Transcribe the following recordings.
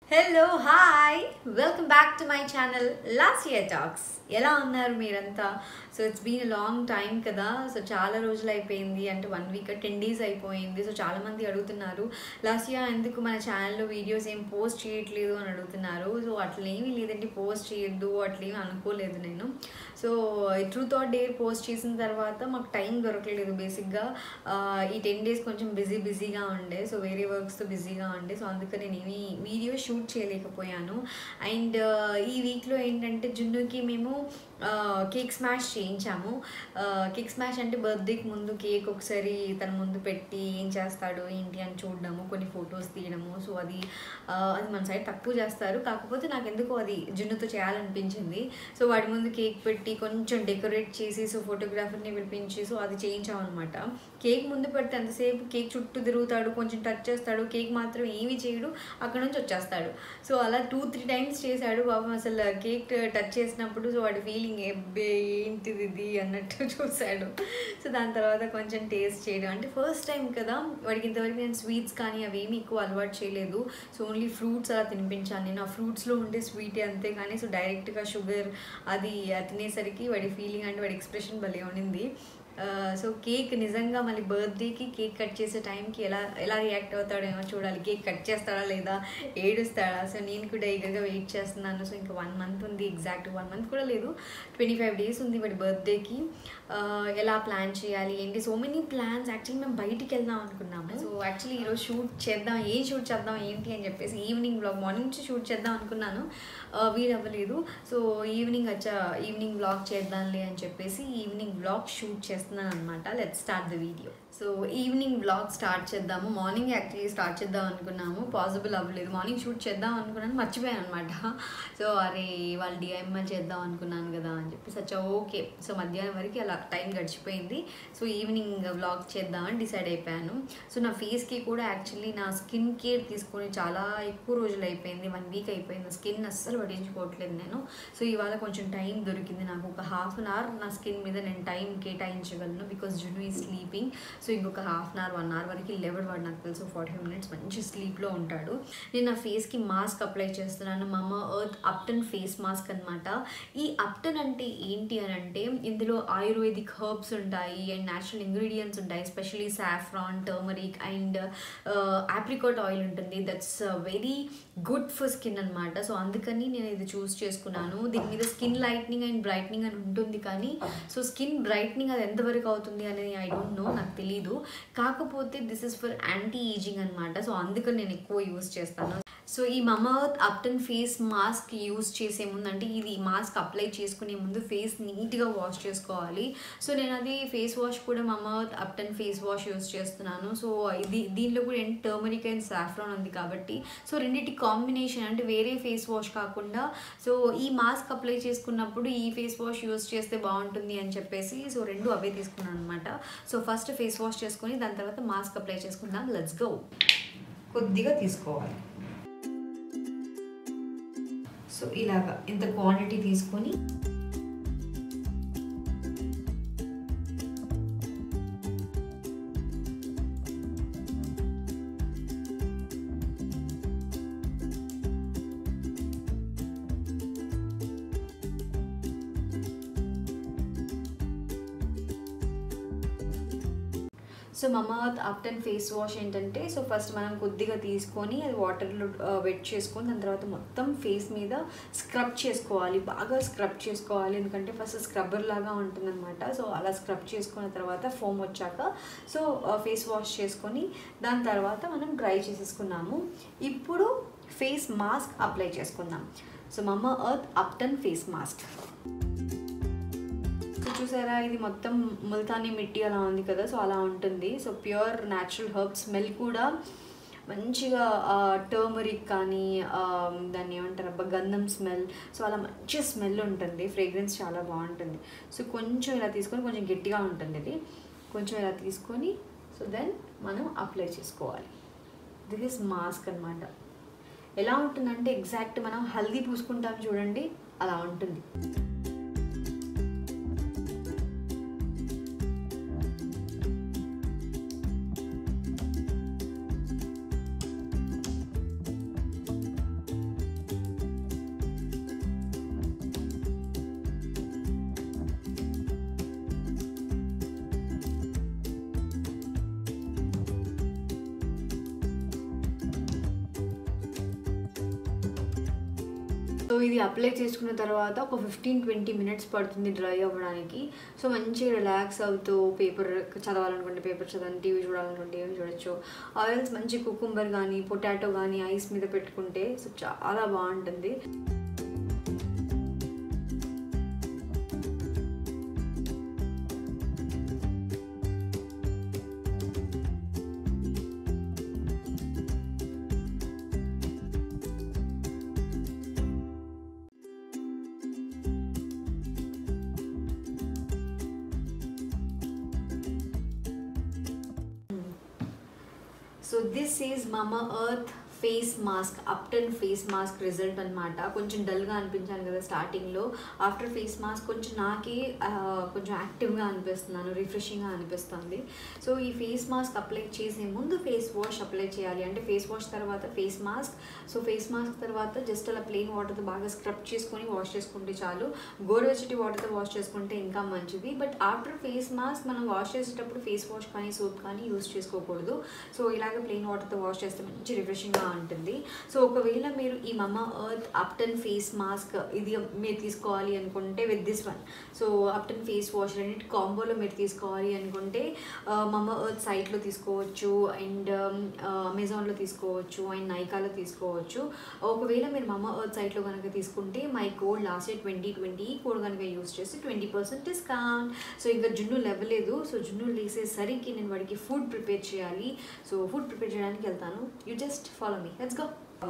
Hello hi welcome back to my channel Lasya talks ఎలా ఉన్నారు మీరంతా so it's been long time కదా so చాలా రోజులు అయిపోయింది అంటే వన్ వీక్ టెన్ డేస్ అయిపోయింది సో చాలా మంది అడుగుతున్నారు లాస్ట్ ఇయర్ ఎందుకు మన ఛానల్లో వీడియోస్ ఏం పోస్ట్ చేయట్లేదు అని అడుగుతున్నారు సో అట్లేమీ లేదండి పోస్ట్ చేయొద్దు అట్లేమీ అనుకోలేదు నేను so truth or dare post చేసిన తర్వాత మాకు టైం దొరకలేదు బేసిక్గా ఈ టెన్ డేస్ కొంచెం బిజీ బిజీగా ఉండే సో వేరే వర్క్స్తో బిజీగా ఉండే సో అందుకని నేను ఏమీ వీడియో షూట్ చేయలేకపోయాను అండ్ ఈ వీక్లో ఏంటంటే జున్నుకి మేము కేక్ స్మాష్ చేయించాము కేక్ స్మాష్ అంటే బర్త్డేకి ముందు కేక్ ఒకసారి తన ముందు పెట్టి ఏం చేస్తాడు ఏంటి అని చూడడము కొన్ని ఫొటోస్ తీయడము సో అది ఆ, అది మన సైడ్ తక్కువ చేస్తారు కాకపోతే నాకు ఎందుకో అది జున్నుతో చేయాలనిపించింది సో వాడి ముందు కేక్ పెట్టి కొంచెం డెకరేట్ చేసి సో ఫోటోగ్రాఫర్ని పిలిపించి సో అది చేయించామన్నమాట కేక్ ముందు పెడితే ఎంతసేపు కేక్ చుట్టూ తిరుగుతాడు కొంచెం టచ్ చేస్తాడు కేక్ మాత్రం ఏమీ చేయడు అక్కడ నుంచి వచ్చేస్తాడు సో అలా టూ త్రీ టైమ్స్ చేశాడు పాపం అసలు కేక్ టచ్ చేసినప్పుడు సో వాడి ఫీలింగ్ ఎబ్బే ఏంటిది ఇది అన్నట్టు చూశాడు సో దాని తర్వాత కొంచెం టేస్ట్ చేయడం అంటే ఫస్ట్ టైం కదా వాడికి ఇంతవరకు నేను స్వీట్స్ కానీ అవి ఏమి ఎక్కువ అలవాటు చేయలేదు సో ఓన్లీ ఫ్రూట్స్ అలా తినిపించాను నేను ఆ ఫ్రూట్స్లో ఉండే స్వీటే అంతే కానీ సో డైరెక్ట్గా షుగర్ అది తినేసరికి వాడి ఫీలింగ్ అంటే వాడి ఎక్స్ప్రెషన్ భలే ఉండింది సో కేక్ నిజంగా మళ్ళీ బర్త్డేకి కేక్ కట్ చేసే టైంకి ఎలా ఎలా రియాక్ట్ అవుతాడేమో చూడాలి కేక్ కట్ చేస్తాడా లేదా ఏడుస్తాడా సో నేను కూడా ఈగర్గా వెయిట్ చేస్తున్నాను సో ఇంకా వన్ మంత్ ఉంది ఎగ్జాక్ట్ వన్ మంత్ కూడా లేదు ట్వంటీ ఫైవ్ డేస్ ఉంది వాడి బర్త్డేకి ఎలా ప్లాన్ చేయాలి ఏంటి సో మెనీ ప్లాన్స్ యాక్చువల్లీ మేము బయటికి వెళ్దాం అనుకున్నాము సో యాక్చువల్లీ ఈరోజు షూట్ చేద్దాం ఏం షూట్ చేద్దాం ఏంటి అని చెప్పేసి ఈవినింగ్ బ్లాగ్ మార్నింగ్ నుంచి షూట్ చేద్దాం అనుకున్నాను వీలు అవ్వలేదు సో ఈవినింగ్ వచ్చా ఈవినింగ్ బ్లాగ్ చేద్దాంలే అని చెప్పేసి ఈవినింగ్ బ్లాగ్ షూట్ చేస్తున్నాను అనమాట let start the video so evening vlog start చేద్దాము మార్నింగ్ యాక్చువల్లీ స్టార్ట్ చేద్దాం అనుకున్నాము పాసిబుల్ అవ్వలేదు మార్నింగ్ షూట్ చేద్దాం అనుకున్నాను మర్చిపోయాను అనమాట సో అరే వాళ్ళు డిఐఎంఎల్ చేద్దాం అనుకున్నాను కదా అని చెప్పేసి వచ్చా ఓకే సో మధ్యాహ్నం వరకు అలా టైం గడిచిపోయింది సో ఈవినింగ్ బ్లాగ్ చేద్దామని డిసైడ్ అయిపోయాను సో నా ఫేస్కి కూడా యాక్చువల్లీ నా స్కిన్ కేర్ తీసుకొని చాలా ఎక్కువ రోజులు అయిపోయింది వన్ వీక్ అయిపోయింది స్కిన్ అస్సలు పట్టించుకోవట్లేదు నేను సో ఇవాళ కొంచెం టైం దొరికింది నాకు ఒక హాఫ్ అన్ అవర్ నా స్కిన్ మీద నేను టైం కేటాయించగలను బికాస్ జును ఈ స్లీపింగ్ సో ఇంకొక half an hour one hour వరకు లెవెల్ వాడు నాకు తెలుసు ఫార్టీ ఫైవ్ మినిట్స్ మంచి స్లీప్లో ఉంటాడు నేను నా ఫేస్కి మాస్క్ అప్లై చేస్తున్నాను మమ్మ ఎర్త్ అప్టన్ ఫేస్ మాస్క్ అనమాట ఈ అప్టన్ అంటే ఏంటి అని అంటే ఇందులో ఆయుర్వేదిక్ హర్బ్స్ ఉంటాయి అండ్ న్యాచురల్ ఇంగ్రీడియంట్స్ ఉంటాయి especially saffron turmeric and apricot oil ఉంటుంది that's very good for skin అనమాట సో అందుకని నేను ఇది చూస్ చేసుకున్నాను దీని మీద స్కిన్ లైట్నింగ్ అండ్ బ్రైట్నింగ్ అని ఉంటుంది కానీ సో స్కిన్ బ్రైట్నింగ్ అది ఎంతవరకు అవుతుంది అనేది ఐ డోంట్ నో నాకు తెలీదు కాకపోతే this is for anti ageing అనమాట సో అందుకని నేను ఎక్కువ యూస్ చేస్తాను సో ఈ Mamaearth ubtan face mask use చేసే ముందు అంటే ఇది మాస్క్ అప్లై చేసుకునే ముందు ఫేస్ నీట్గా వాష్ చేసుకోవాలి సో నేను అది ఫేస్ వాష్ కూడా Mamaearth ubtan face wash use చేస్తున్నాను సో ఇది దీనిలో కూడా ఏంటి టర్మరిక్ అండ్ సాఫ్రాన్ ఉంది కాబట్టి సో రెండింటి కాంబినేషన్ అంటే వేరే ఫేస్ వాష్ కాకుండా సో ఈ మాస్క్ అప్లై చేసుకున్నప్పుడు ఈ ఫేస్ వాష్ యూస్ చేస్తే బాగుంటుంది అని చెప్పేసి సో రెండు అవే తీసుకున్నాను అనమాట సో ఫస్ట్ ఫేస్ వాష్ చేసుకొని దాని తర్వాత మాస్క్ అప్లై చేసుకుందాం లెట్స్ గో కొద్దిగా తీసుకోవాలి సో ఇలాగా ఇంత క్వాంటిటీ తీసుకొని so Mamaearth ubtan face wash ఏంటంటే సో ఫస్ట్ మనం కొద్దిగా తీసుకొని అది వాటర్లో వెట్ చేసుకొని దాని తర్వాత మొత్తం ఫేస్ మీద స్క్రబ్ చేసుకోవాలి బాగా స్క్రబ్ చేసుకోవాలి ఎందుకంటే ఫస్ట్ స్క్రబ్బర్ లాగా ఉంటుందన్నమాట సో అలా స్క్రబ్ చేసుకున్న తర్వాత ఫోమ్ వచ్చాక సో ఫేస్ వాష్ చేసుకొని దాని తర్వాత మనం డ్రై చేసేసుకున్నాము ఇప్పుడు ఫేస్ మాస్క్ అప్లై చేసుకుందాం so Mamaearth ubtan face mask so చూసారా ఇది మొత్తం ముల్తానీ మిట్టి అలా ఉంది కదా సో అలా ఉంటుంది so pure natural herb smell కూడా మంచిగా టర్మరిక్ కానీ ఆ, దాన్ని ఏమంటారు అబ్బా గంధం స్మెల్ సో అలా మంచి స్మెల్ ఉంటుంది ఫ్రేగ్రెన్స్ చాలా బాగుంటుంది సో కొంచెం ఇలా తీసుకొని కొంచెం గట్టిగా ఉంటుంది ఇది కొంచెం ఇలా తీసుకొని సో దెన్ మనం అప్లై చేసుకోవాలి దిస్ ఇస్ మాస్క్ అనమాట ఎలా ఉంటుందంటే ఎగ్జాక్ట్ మనం హల్దీ పూసుకుంటాం చూడండి అలా ఉంటుంది ఇది అప్లై చేసుకున్న తర్వాత ఒక ఫిఫ్టీన్ ట్వంటీ మినిట్స్ పడుతుంది డ్రై అవ్వడానికి సో మంచిగా రిలాక్స్ అవుతూ పేపర్ చదవాలనుకుంటే పేపర్ చదవండి టీవీ చూడాలనుకుంటే టీవీ చూడొచ్చు ఆయిల్స్ మంచి కుకుంబర్ కానీ పొటాటో కానీ ఐస్ మీద పెట్టుకుంటే సో చాలా బాగుంటుంది so this is Mamaearth face mask ubtan face mask result అనమాట కొంచెం డల్గా అనిపించాను కదా స్టార్టింగ్లో ఆఫ్టర్ ఫేస్ మాస్క్ కొంచెం నాకే ఆ, కొంచెం యాక్టివ్గా అనిపిస్తున్నాను రిఫ్రెషింగ్గా అనిపిస్తుంది సో ఈ ఫేస్ మాస్క్ అప్లై చేసే ముందు ఫేస్ వాష్ అప్లై చేయాలి అంటే ఫేస్ వాష్ తర్వాత face mask so face mask తర్వాత జస్ట్ అలా ప్లెయిన్ వాటర్తో బాగా స్క్రబ్ చేసుకొని వాష్ చేసుకుంటే చాలు గోరువెచ్చటి వాటర్తో వాష్ చేసుకుంటే ఇంకా మంచిది బట్ ఆఫ్టర్ ఫేస్ మాస్క్ మనం వాష్ చేసేటప్పుడు ఫేస్ వాష్ కానీ సోప్ కానీ యూస్ చేసుకోకూడదు సో ఇలాగ ప్లెయిన్ వాటర్తో వాష్ చేస్తే మంచి రిఫ్రెషింగ్గా ఉంటుంది సో ఒకవేళ మీరు ఈ Mamaearth ubtan face mask ఇది మీరు తీసుకోవాలి అనుకుంటే with this one so ubtan face wash రెండింటి కాంబోలో మీరు తీసుకోవాలి అనుకుంటే మమా ఎర్త్ సైట్లో తీసుకోవచ్చు అండ్ అమెజాన్లో తీసుకోవచ్చు అండ్ నైకాలో తీసుకోవచ్చు ఒకవేళ మీరు మమా ఎర్త్ సైట్లో కనుక తీసుకుంటే my code Lasya twenty twenty code కనుక యూస్ చేస్తే ట్వంటీ పర్సెంట్ డిస్కౌంట్ సో ఇంకా జున్ను లేవలేదు సో జున్ను లేసేసరికి నేను వాడికి ఫుడ్ ప్రిపేర్ చేయాలి సో ఫుడ్ ప్రిపేర్ చేయడానికి వెళ్తాను you just follow me let's go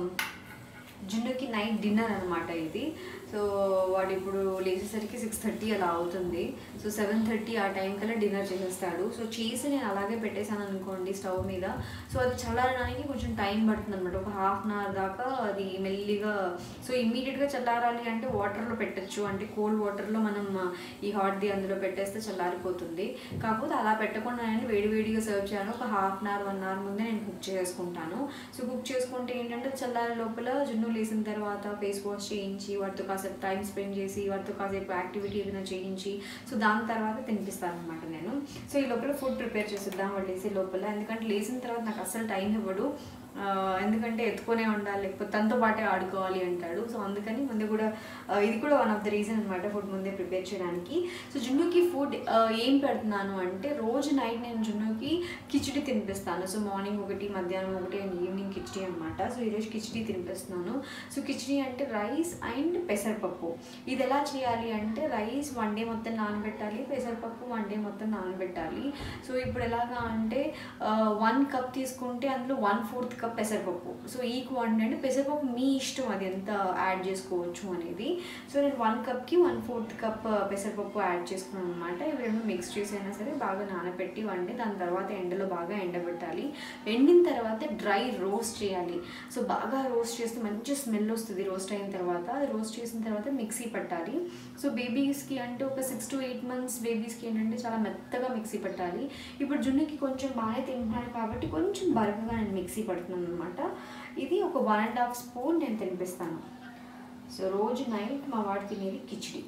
జున్నుకి నైట్ డిన్నర్ అనమాట ఇది సో వాడు ఇప్పుడు లేచేసరికి సిక్స్ థర్టీ అలా అవుతుంది సో సెవెన్ థర్టీ ఆ టైం కల్లా డిన్నర్ చేసేస్తాడు సో చేసి నేను అలాగే పెట్టేశాను అనుకోండి స్టవ్ మీద సో అది చల్లారడానికి కొంచెం టైం పడుతుంది అనమాట ఒక హాఫ్ అన్ అవర్ దాకా అది మెల్లిగా సో ఇమ్మీడియట్గా చల్లారాలి అంటే వాటర్లో పెట్టచ్చు అంటే కోల్డ్ వాటర్లో మనం ఈ హాట్ది అందులో పెట్టేస్తే చల్లారిపోతుంది కాకపోతే అలా పెట్టకుండా నేను వేడి వేడిగా సర్వ్ చేయాలి ఒక half an hour one hour ముందే నేను కుక్ చేసుకుంటాను సో కుక్ చేసుకుంటే ఏంటంటే చల్లారి లోపల జున్ను లేసిన తర్వాత ఫేస్ వాష్ చేయించి వాటితో కాసేపు టైం స్పెండ్ చేసి వాటితో కాసేపు యాక్టివిటీ ఏదైనా చేయించి సో దాని తర్వాత తినిపిస్తాను అనమాట నేను సో ఈ లోపల ఫుడ్ ప్రిపేర్ చేసేద్దాం వాళ్ళు లేసే లోపల ఎందుకంటే లేచిన తర్వాత నాకు అస్సలు టైం ఇవ్వడు ఆ, ఎందుకంటే ఎత్తుకొనే ఉండాలి లేకపోతే తనతో పాటే ఆడుకోవాలి అంటాడు సో అందుకని ముందు కూడా ఆ, ఇది కూడా వన్ ఆఫ్ ద రీజన్ అనమాట ఫుడ్ ముందే ప్రిపేర్ చేయడానికి సో జున్నుకి ఫుడ్ ఏం పెడుతున్నాను అంటే రోజు నైట్ నేను జున్నుకి కిచిడి తినిపిస్తాను సో మార్నింగ్ ఒకటి మధ్యాహ్నం ఒకటి అండ్ ఈవినింగ్ కిచిడి అనమాట సో ఈరోజు కిచిడి తినిపిస్తున్నాను సో కిచిడి అంటే రైస్ అండ్ పెసరపప్పు ఇది ఎలా చేయాలి అంటే రైస్ వన్ డే మొత్తం నానబెట్టాలి పెసరపప్పు వన్ డే మొత్తం నానబెట్టాలి సో ఇప్పుడు ఎలాగా అంటే వన్ కప్ తీసుకుంటే అందులో వన్ ఫోర్త్ కప్ పెసరపప్పు సో ఈ క్వాంటిటీ అంటే పెసరపప్పు మీ ఇష్టం అది ఎంత యాడ్ చేసుకోవచ్చు అనేది సో నేను వన్ కప్కి వన్ ఫోర్త్ కప్ పెసరపప్పు యాడ్ చేసుకున్నాను అనమాట ఇవి రెండు మిక్స్ చేసైనా సరే బాగా నానబెట్టి వండి దాని తర్వాత ఎండలో బాగా ఎండబెట్టాలి ఎండిన తర్వాత డ్రై రోస్ట్ చేయాలి సో బాగా రోస్ట్ చేస్తే మంచి స్మెల్ వస్తుంది రోస్ట్ అయిన తర్వాత అది రోస్ట్ చేసిన తర్వాత మిక్సీ పట్టాలి సో బేబీస్కి అంటే ఒక సిక్స్ టు ఎయిట్ మంత్స్ బేబీస్కి ఏంటంటే చాలా మెత్తగా మిక్సీ పట్టాలి ఇప్పుడు జున్నుకి కొంచెం బాగా తింటున్నాను కాబట్టి కొంచెం బరకగా నేను మిక్సీ పడుతున్నాను అనమాట ఇది ఒక వన్ అండ్ హాఫ్ స్పూన్ నేను తినిపిస్తాను సో రోజు నైట్ మా వాడు తినేది khichdi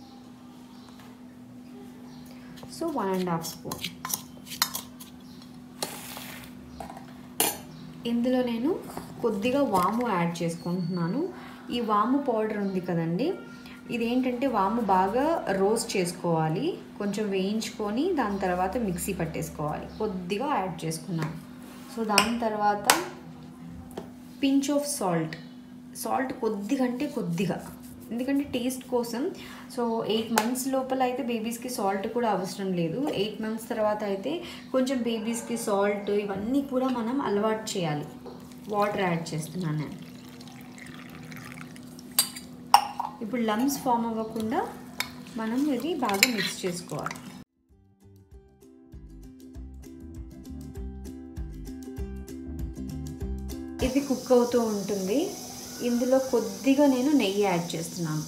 so one and half spoon ఇందులో నేను కొద్దిగా వాము యాడ్ చేసుకుంటున్నాను ఈ వాము పౌడర్ ఉంది కదండి ఇదేంటంటే వాము బాగా రోస్ట్ చేసుకోవాలి కొంచెం వేయించుకొని దాని తర్వాత మిక్సీ పట్టేసుకోవాలి కొద్దిగా యాడ్ చేసుకున్నాను సో దాని తర్వాత పించ్ ఆఫ్ సాల్ట్ సాల్ట్ కొద్దిగా అంటే కొద్దిగా ఎందుకంటే టేస్ట్ కోసం సో ఎయిట్ మంత్స్ లోపల అయితే బేబీస్కి సాల్ట్ కూడా అవసరం లేదు ఎయిట్ మంత్స్ తర్వాత అయితే కొంచెం బేబీస్కి సాల్ట్ ఇవన్నీ కూడా మనం అలవాటు చేయాలి వాటర్ యాడ్ చేస్తున్నాను నేను ఇప్పుడు లమ్స్ ఫామ్ అవ్వకుండా మనం ఇది బాగా మిక్స్ చేసుకోవాలి ఇది కుక్ అవుతూ ఉంటుంది ఇందులో కొద్దిగా నేను నెయ్యి యాడ్ చేస్తున్నాను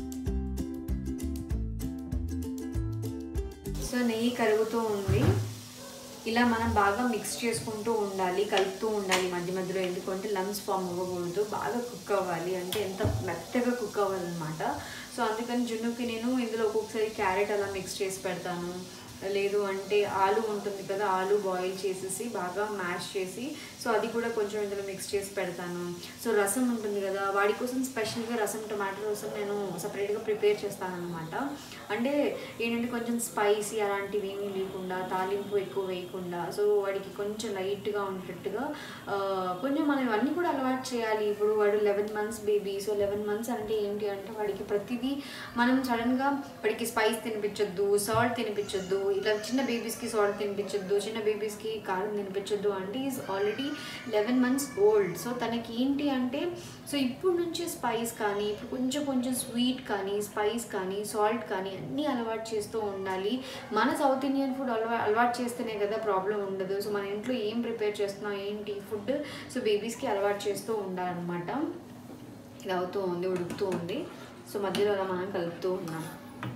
సో నెయ్యి కరుగుతూ ఉంది ఇలా మనం బాగా మిక్స్ చేసుకుంటూ ఉండాలి కలుపుతూ ఉండాలి మధ్య మధ్యలో ఎందుకంటే లంగ్స్ ఫామ్ అవ్వకూడదు బాగా కుక్ అవ్వాలి అంటే ఎంత మెత్తగా కుక్ అవ్వాలన్నమాట సో అందుకని జున్నుకి నేను ఇందులో ఒక్కొక్కసారి క్యారెట్ అలా మిక్స్ చేసి పెడతాను లేదు అంటే ఆలు ఉంటుంది కదా ఆలు బాయిల్ చేసేసి బాగా మ్యాష్ చేసి సో అది కూడా కొంచెం ఇందులో మిక్స్ చేసి పెడతాను సో రసం ఉంటుంది కదా వాడి కోసం స్పెషల్గా రసం టొమాటో రసం నేను సపరేట్గా ప్రిపేర్ చేస్తాను అనమాట అంటే ఏంటంటే కొంచెం స్పైసీ అలాంటివి ఏమీ లేకుండా తాలింపు ఎక్కువ వేయకుండా సో వాడికి కొంచెం లైట్గా ఉండేటట్టుగా ఆ, కొంచెం మనం ఇవన్నీ కూడా అలవాటు చేయాలి ఇప్పుడు వాడు eleven months baby so eleven months అంటే ఏంటి అంటే వాడికి ప్రతిదీ మనం సడన్గా వాడికి స్పైస్ తినిపించొద్దు సాల్ట్ తినిపించొద్దు ఇలా చిన్న బేబీస్కి సాల్ట్ తినిపించొద్దు చిన్న బేబీస్కి కారం తినిపించొద్దు అంటే is already eleven months old so తనకి ఏంటి అంటే సో ఇప్పుడు నుంచి స్పైస్ కానీ ఇప్పుడు కొంచెం కొంచెం స్వీట్ కానీ స్పైస్ కానీ సాల్ట్ కానీ అన్నీ అలవాటు చేస్తూ ఉండాలి మన సౌత్ ఇండియన్ ఫుడ్ అలవా అలవాటు చేస్తేనే కదా ప్రాబ్లం ఉండదు సో మన ఇంట్లో ఏం ప్రిపేర్ చేస్తున్నాం ఏంటి ఫుడ్ సో బేబీస్కి అలవాటు చేస్తూ ఉండాలన్నమాట ఇది అవుతూ ఉంది ఉడుకుతూ ఉంది సో మధ్యలో అలా మనం కలుపుతూ ఉన్నాం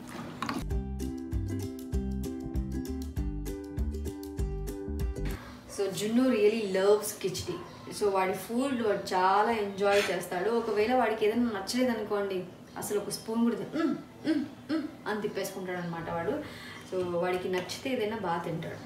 so Junnu really loves khichdi so వాడి ఫుడ్ వాడు చాలా ఎంజాయ్ చేస్తాడు ఒకవేళ వాడికి ఏదైనా నచ్చలేదు అనుకోండి అసలు ఒక స్పూన్ కూడా తిన- "ఉమ్, ఉమ్, ఉమ్" అని తిప్పేసుకుంటాడు అనమాట వాడు సో వాడికి నచ్చితే ఏదైనా బాగా తింటాడు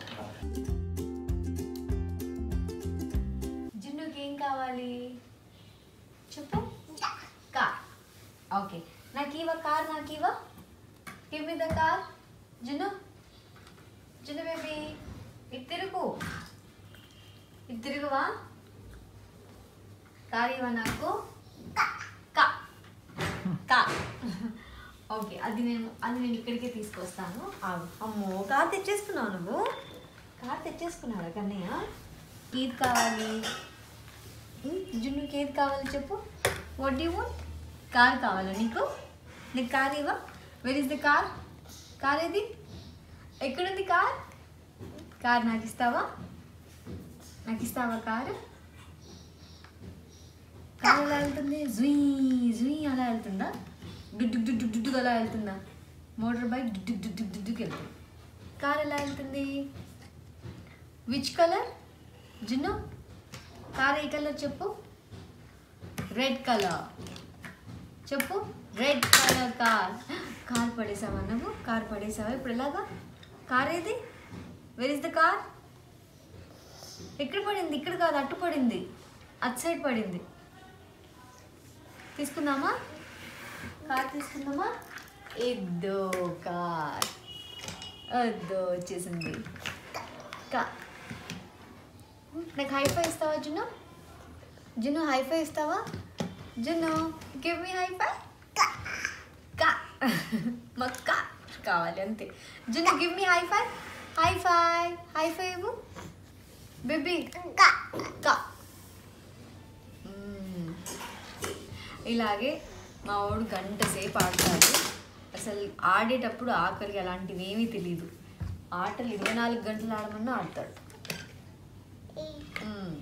జున్నుకి ఏం కావాలి చెప్పు కార్ ఓకే నాకు ఇవ్వ కార్ నాకు ఇవ్వ గివ్ మీ ద కార్ జున్ను జున్ను బేబీ ఇది తిరుగు ఇది తిరుగువా కార్ ఇవ్వ నాకు కా కా ఓకే అది నేను అది నేను ఇక్కడికే తీసుకొస్తాను ఆగు. అమ్మో కార్ తెచ్చేసుకున్నావు నువ్వు కార్ తెచ్చేసుకున్నావా కన్నయ్య ఏది కావాలి ఉమ్, జున్నుకి ఏది కావాలి చెప్పు వాట్ డూ వాంట్ కార్ కావాలా నీకు నీకు కార్ ఇవ్వ where is the car car ఏది ఎక్కడుంది కార్ కార్ నాకు ఇస్తావా నాకు ఇస్తావా కారు కార్ ఎలా వెళ్తుంది జుయ్ జుయ్ అలా వెళ్తుందా డుడ్డు డుడ్డు డుడ్డుగా అలా వెళ్తుందా మోటార్ బైక్ డుడ్డు డుడ్డు డుడ్డుకి వెళ్తుంది కార్ ఎలా వెళ్తుంది విచ్ కలర్ జున్ను కార్ ఏ కలర్ చెప్పు రెడ్ కలర్ చెప్పు రెడ్ కలర్ కార్ కార్ పడేసావా నువ్వు కార్ పడేసావా ఇప్పుడు ఎలాగా కార్ ఏది వెర్ ఇస్ ద కార్ ఎక్కడ పడింది ఇక్కడ కాదు అట్టు పడింది అటు సైడ్ పడింది తీసుకుందామా కార్ తీసుకుందామా ఇద్దో కార్ అద్దో వచ్చేసింది కా నాకు హైఫై ఇస్తావా జున్ను జున్ను హైఫై ఇస్తావా జున్ను గివ్ మీ హైఫై కా మక్క కావాలి అంతే Junnu give me high five high five high five ఇవ్వు బేబీ కా కా మ్మ్. ఇలాగే మా వాడు గంట సేపు ఆడతాడు అసలు ఆడేటప్పుడు ఆకలి అలాంటివి ఏమీ తెలియదు ఆటలు ఇరవై నాలుగు గంటలు ఆడమన్నా ఆడతాడు మ్మ్.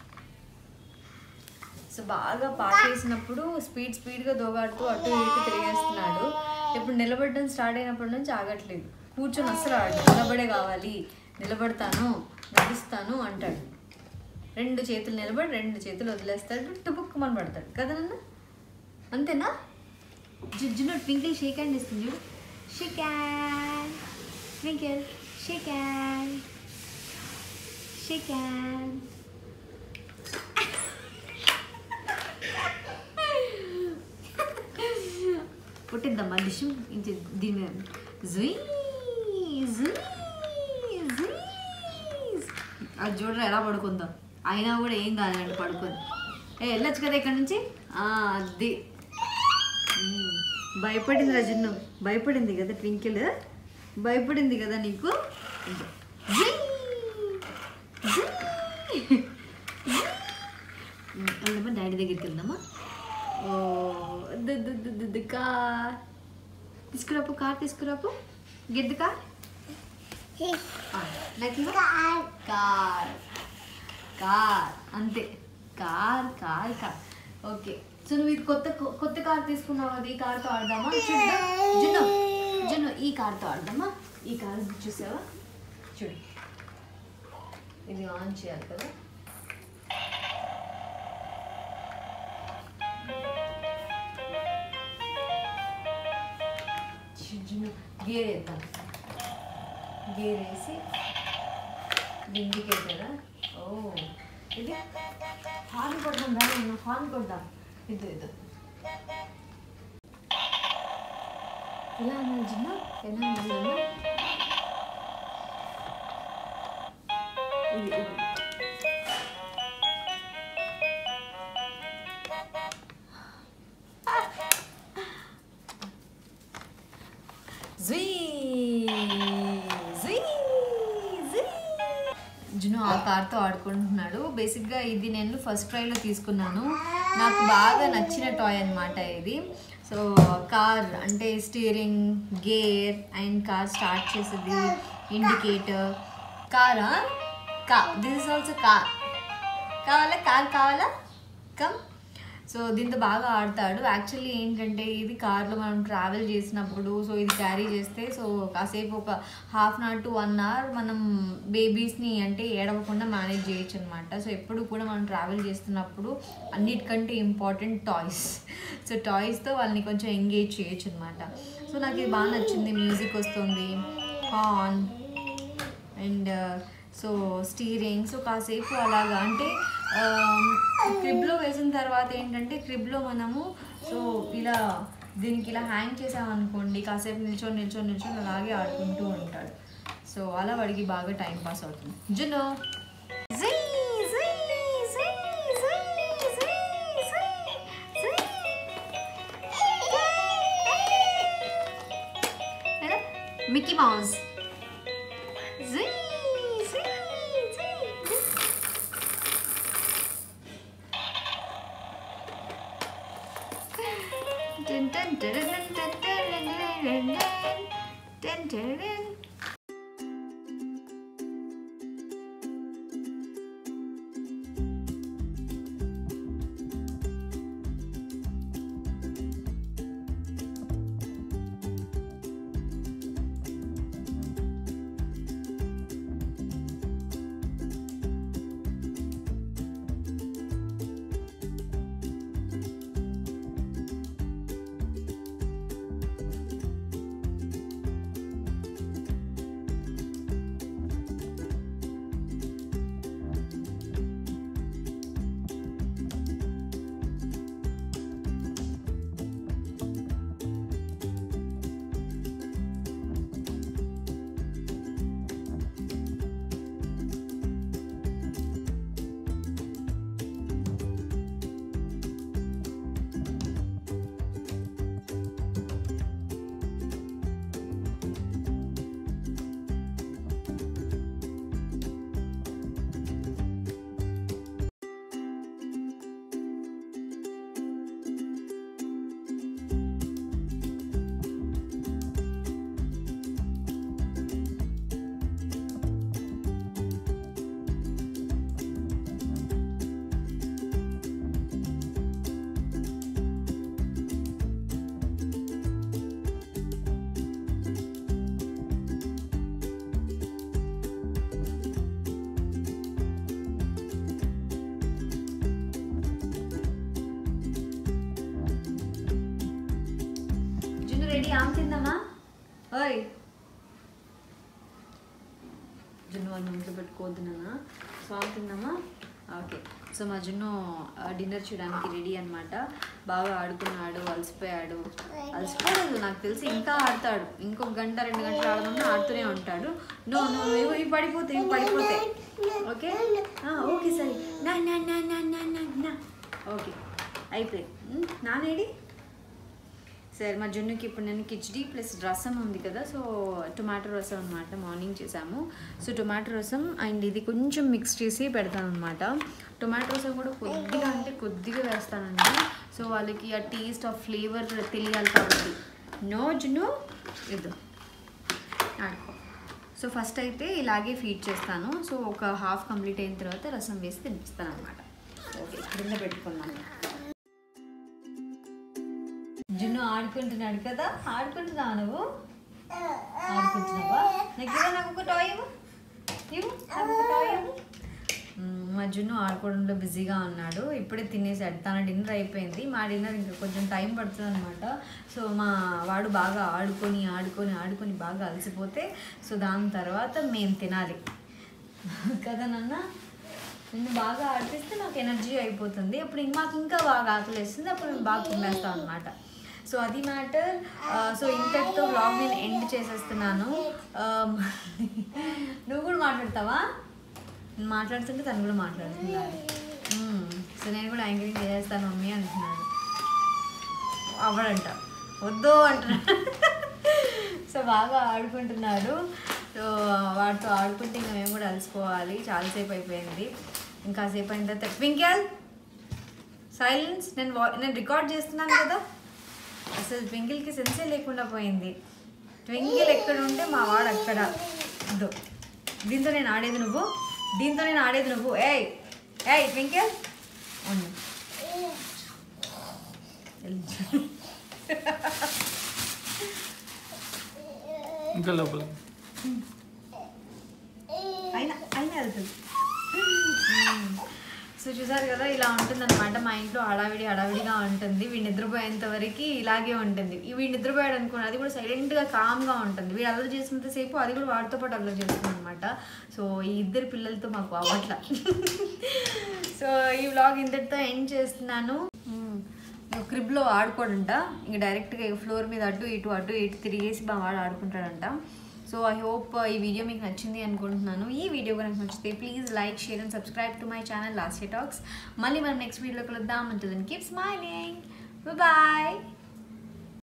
సో బాగా పాకేసినప్పుడు స్పీడ్ స్పీడ్గా దోగాడుతూ అటు ఇటు తిరిగేస్తున్నాడు ఇప్పుడు నిలబడడం స్టార్ట్ అయినప్పటి నుంచి ఆగట్లేదు కూర్చొని అస్సలు ఆడు నిలబడే కావాలి నిలబడతాను నడుస్తాను అంటాడు రెండు చేతులు నిలబడి రెండు చేతులు వదిలేస్తాడు టుపుక్కుమని పడతాడు కదా నాన్న అంతేనా జుజ్జును ట్వింకిల్ షేక్ హ్యాండ్ ఇస్తుంది చూడు shake hand twinkle shake hand shake hand పుట్టిద్దామా డిష్ ఇంటి దీని మీద జుయ్ జుయ్ జుయ్ అది చూడరా ఎలా పడుకుందాం అయినా కూడా ఏం కాదండి పడుకొని ఏ వెళ్ళొచ్చు కదా ఇక్కడ నుంచి ఆ, అది మ్మ్. భయపడింది రజన్ను భయపడింది కదా ట్వింకిల్ భయపడింది కదా నీకు ఇదిగో. జుయ్! జుయ్! జుయ్! వెళ్దామా డాడీ దగ్గరికి వెళ్దామా ఓ దు దు దు దు దు కార్ తీసుకురాపు కార్ తీసుకురాపు గిద్దు కార్ ఆ, నాకు ఇవ్వు. కార్ కార్ అంతే car car car okay so నువ్వు ఇది కొత్త కొత్త కార్ తీసుకున్నావు అది ఈ కార్తో ఆడదామా చూద్దాం జున్ను జున్ను ఈ కార్తో ఆడదామా ఈ కార్ చూసావా చూడు ఇది ఆన్ చేయాలి కదా జున్ను గేర్ వేద్దాం గేర్ వేసి ఇండికేటరా ఓ ఇది హార్న్ కొడదాం రా నేను హార్న్ కొడదాం ఇది ఇది ఎలా అన్నారు జిన్న ఎలా అన్నారు ఇది ఇది జీ జీ జీ జును ఆ కార్తో ఆడుకుంటున్నాడు బేసిక్గా ఇది నేను ఫస్ట్ ట్రైలో తీసుకున్నాను నాకు బాగా నచ్చిన టాయ్ అన్నమాట ఇది సో కార్ అంటే steering gear and car start చేసేది ఇండికేటర్ కారా కా దిస్ ఇస్ ఆల్సో కార్ కావాలా కార్ కావాలా కమ్ సో దీంతో బాగా ఆడతాడు యాక్చువల్లీ ఏంటంటే ఇది కార్లో మనం ట్రావెల్ చేసినప్పుడు సో ఇది క్యారీ చేస్తే సో కాసేపు ఒక half an hour to one hour మనం బేబీస్ని అంటే ఏడవకుండా మేనేజ్ చేయొచ్చు అనమాట సో ఎప్పుడు కూడా మనం ట్రావెల్ చేస్తున్నప్పుడు అన్నిటికంటే ఇంపార్టెంట్ టాయ్స్ సో టాయ్స్తో వాళ్ళని కొంచెం ఎంగేజ్ చేయొచ్చు అనమాట సో నాకు ఇది బాగా నచ్చింది మ్యూజిక్ వస్తుంది horn and so steering so కాసేపు అలాగా అంటే క్రిబ్లో వేసిన తర్వాత ఏంటంటే క్రిబ్లో మనము సో ఇలా దీనికి ఇలా హ్యాంగ్ చేసామనుకోండి కాసేపు నిల్చొని నిల్చొని నిల్చొని అలాగే ఆడుకుంటూ ఉంటాడు సో అలా వాడికి బాగా టైం పాస్ అవుతుంది జునో Mickey Mouse Zing, zing, zing. Dun, dun, dun, dun, dun, dun, dun, dun, dun, dun, dun, dun, dun. Junnu ready ఆమె తిందామా ఓయ్ జున్ను వాళ్ళు ఇంట్లో పెట్టుకోవద్దునా సో ఆమె తిందామా ఓకే సో మా జున్ను డిన్నర్ చేయడానికి రెడీ అనమాట బాగా ఆడుకున్నాడు అలసిపోయాడు అలసిపోయాడు నాకు తెలిసి ఇంకా ఆడతాడు ఇంకొక గంట రెండు గంటలు ఆడమన్నా ఆడుతూనే ఉంటాడు నో నో ఇవి ఇవి పడిపోతాయి ఇవి పడిపోతాయి ఓకే ఓకే సరే నా నా నా నా నా నా నా ఓకే అయిపోయి నానేడి సరే మా జున్నుకి ఇప్పుడు నేను కిచడీ ప్లస్ రసం ఉంది కదా సో టొమాటో రసం అనమాట మార్నింగ్ చేసాము సో టొమాటో రసం అండ్ ఇది కొంచెం మిక్స్ చేసి పెడతాను అనమాట టొమాటో రసం కూడా కొద్దిగా అంటే కొద్దిగా వేస్తానండి సో వాళ్ళకి ఆ టేస్ట్ ఆ ఫ్లేవర్ తెలియాలి కాబట్టి నో జున్ను ఇది ఆడుకో సో ఫస్ట్ అయితే ఇలాగే ఫీడ్ చేస్తాను సో ఒక హాఫ్ కంప్లీట్ అయిన తర్వాత రసం వేసి తినిపిస్తాను అనమాట ఓకే కింద పెట్టుకున్నాను జున్ను ఆడుకుంటున్నాడు కదా ఆడుకుంటున్నావా నువ్వు ఆడుకుంటున్నావా నాకు ఇవ్వ నాకు ఒక టాయ్ ఇవ్వు ఇవ్వు నాకు ఒక టాయ్ ఇవ్వు మ్మ్, మా జున్ను ఆడుకోవడంలో బిజీగా ఉన్నాడు ఇప్పుడే తినేసాడు తన డిన్నర్ అయిపోయింది మా డిన్నర్ ఇంకా కొంచెం టైం పడుతుంది అనమాట సో మా వాడు బాగా ఆడుకొని ఆడుకొని ఆడుకొని బాగా అలసిపోతే సో దాని తర్వాత మేము తినాలి కదా నాన్న నిన్ను బాగా ఆడిపిస్తే నాకు ఎనర్జీ అయిపోతుంది అప్పుడు ఇంక మాకు ఇంకా బాగా ఆకలి వేస్తుంది అప్పుడు మేము బాగా తినేస్తాం అనమాట సో అది మ్యాటర్ సో ఇంతటితో వ్లాగ్ నేను ఎండ్ చేసేస్తున్నాను ఆ, నువ్వు కూడా మాట్లాడతావా నేను మాట్లాడుతుంటే తను కూడా మాట్లాడుతున్నాడు మ్మ్. సో నేను కూడా యాంకరింగ్ చేసేస్తాను మమ్మీ అంటున్నాడు అవ్వడంట వద్దు అంటున్నాడు సో బాగా ఆడుకుంటున్నాడు సో వాడితో ఆడుకుంటే ఇంకా మేము కూడా అలసిపోవాలి చాలాసేపు అయిపోయింది ఇంకా సేపు అయిన తర్వాత ట్వింకెల్ సైలెన్స్ నేను వా- నేను రికార్డ్ చేస్తున్నాను కదా అసలు ట్వింకిల్కి సెన్సే లేకుండా పోయింది ట్వింకిల్ ఎక్కడ ఉంటే మా వాడు అక్కడ ఇదో దీంతో నేను ఆడేది నువ్వు దీంతో నేను ఆడేది నువ్వు ఏయ్ ఏయ్ ట్వింకిల్ అవును ఇంకా లోపల అయినా అయినా వెళ్తుంది సో చూసారు కదా ఇలా ఉంటుందన్నమాట మా ఇంట్లో హడావిడి హడావిడిగా ఉంటుంది వీడు నిద్రపోయేంత వరకు ఇలాగే ఉంటుంది ఈ వీడు నిద్రపోయాడు అనుకోండి అది కూడా సైలెంట్గా కామ్గా ఉంటుంది వీడు అల్లరి చేసినంతసేపు అది కూడా వాడితో పాటు అల్లరి చేస్తుంది అనమాట సో ఈ ఇద్దరు పిల్లలతో మాకు అవ్వట్ల సో ఈ వ్లాగ్ ఇంతటితో ఎండ్ చేస్తున్నాను క్రిబ్లో ఆడుకోడంట ఇంక డైరెక్ట్గా ఫ్లోర్ మీద అటు ఇటు అటు ఇటు తిరిగేసి బాగా వాడు ఆడుకుంటాడంట సో ఐ హోప్ ఈ వీడియో మీకు నచ్చింది అనుకుంటున్నాను ఈ వీడియో కనుక నచ్చితే please like share and subscribe to my channel last talks మళ్ళీ మనం నెక్స్ట్ వీడియోలో కలుద్దాం అంటే కీప్ స్మైలింగ్ బాయ్